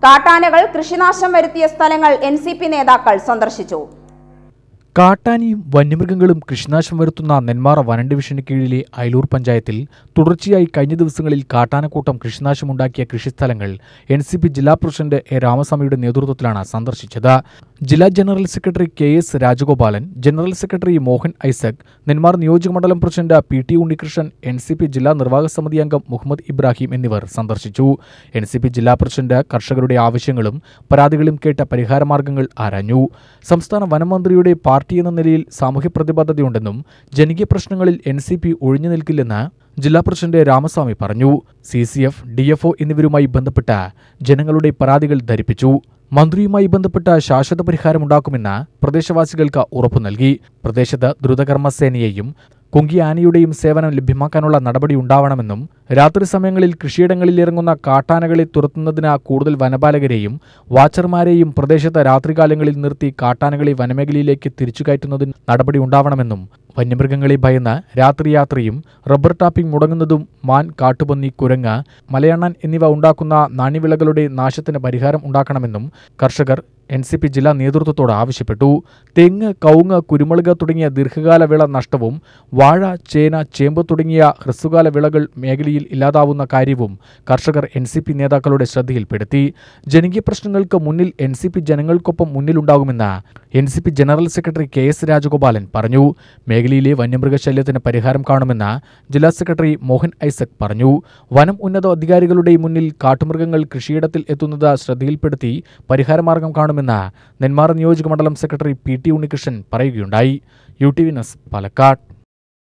കാട്ടാനകൾ കൃഷിനാശം വരുത്തിയ സ്ഥലങ്ങൾ എൻ നേതാക്കൾ സന്ദർശിച്ചു കാട്ടാനിയും വന്യമൃഗങ്ങളും കൃഷിനാശം വരുത്തുന്ന നെന്മാറ വനം ഡിവിഷന് കീഴിലെ അയലൂർ പഞ്ചായത്തിൽ തുടർച്ചയായി കഴിഞ്ഞ ദിവസങ്ങളിൽ കാട്ടാനക്കൂട്ടം കൃഷിനാശമുണ്ടാക്കിയ കൃഷിസ്ഥലങ്ങൾ എൻ സി പി ജില്ലാ പ്രസിഡന്റ് എ രാമസ്വാമിയുടെ നേതൃത്വത്തിലാണ് സന്ദർശിച്ചത് ജില്ലാ general secretary K S Rajagopalan general secretary Mohan Isaac Nenmara നിയോജകമണ്ഡലം president P T Unnikrishnan N C P ജില്ലാ നിർവാഹക സമിതി അംഗം മുഹമ്മദ് ഇബ്രാഹിം എന്നിവർ സന്ദർശിച്ചു എൻ സി പി ജില്ലാ പ്രസിഡന്റ് കർഷകരുടെ ആവശ്യങ്ങളും പരാതികളും കേട്ട പരിഹാരമാർഗങ്ങൾ ആരാഞ്ഞു സംസ്ഥാന വനമന്ത്രിയുടെ പാർട്ടി എന്ന നിലയിൽ സാമൂഹ്യ പ്രതിബദ്ധതയുണ്ടെന്നും ജനകീയ പ്രശ്നങ്ങളിൽ എൻ സി പി ഒഴിഞ്ഞു നിൽക്കില്ലെന്ന് ജില്ലാ പ്രസിഡന്റ് രാമസ്വാമി പറഞ്ഞു C C F D F O എന്നിവരുമായി ബന്ധപ്പെട്ട ജനങ്ങളുടെ പരാതികൾ ധരിപ്പിച്ചു മന്ത്രിയുമായി ബന്ധപ്പെട്ട ശാശ്വത പരിഹാരമുണ്ടാക്കുമെന്ന് പ്രദേശവാസികൾക്ക് ഉറപ്പു നൽകി പ്രദേശത്ത് ദ്രുതകർമ്മസേനയെയും കുങ്കി ആനയുടെയും സേവനം ലഭ്യമാക്കാനുള്ള നടപടി ഉണ്ടാവണമെന്നും രാത്രി സമയങ്ങളിൽ കൃഷിയിടങ്ങളിൽ ഇറങ്ങുന്ന കാട്ടാനകളെ തുരത്തുന്നതിന് കൂടുതൽ വനപാലകരെയും വാച്ചർമാരെയും പ്രദേശത്ത് രാത്രികാലങ്ങളിൽ നിർത്തി കാട്ടാനകളെ വനമേഖലയിലേക്ക് തിരിച്ചുകയറ്റുന്നതിന് നടപടി ഉണ്ടാവണമെന്നും വന്യമൃഗങ്ങളെ ഭയന്ന് രാത്രിയാത്രയും റബ്ബർ ടാപ്പിംഗ് മുടങ്ങുന്നതും മാൻ കാട്ടുപന്നി കുരങ്ങ് മലയണ്ണൻ എന്നിവ ഉണ്ടാക്കുന്ന നാണ്യവിളകളുടെ നാശത്തിന് പരിഹാരം ഉണ്ടാക്കണമെന്നും കർഷകർ എൻ സി പി ജില്ലാ നേതൃത്വത്തോട് ആവശ്യപ്പെട്ടു തെങ്ങ് കവുങ്ങ് കുരുമുളക് തുടങ്ങിയ ദീർഘകാല വിള നഷ്ടവും വാഴ ചേന ചേമ്പ് തുടങ്ങിയ ഹ്രസ്വകാല വിളകൾ മേഖലയിൽ ഇല്ലാതാവുന്ന കാര്യവും കർഷകർ എൻ സി പി നേതാക്കളുടെ ശ്രദ്ധയിൽപ്പെടുത്തി ജനകീയ പ്രശ്നങ്ങൾക്ക് മുന്നിൽ എൻ സി പി ജനങ്ങൾക്കൊപ്പം മുന്നിലുണ്ടാകുമെന്ന് N C P general secretary K S Rajagopalan പറഞ്ഞു മേഖലയിലെ വന്യമൃഗശല്യത്തിന് പരിഹാരം കാണുമെന്ന് ജില്ലാ സെക്രട്ടറി മോഹൻ ഐസക് പറഞ്ഞു വനം ഉന്നത അധികാരികളുടെ മുന്നിൽ കാട്ടുമൃഗങ്ങൾ കൃഷിയിടത്തിൽ എത്തുന്നത് ശ്രദ്ധയിൽപ്പെടുത്തി പരിഹാരമാർഗം കാണുമെന്ന് നെന്മാറ നിയോജക മണ്ഡലം സെക്രട്ടറി പി ടി ഉണ്ണികൃഷ്ണൻ പറയുകയുണ്ടായി U T V news Palakkad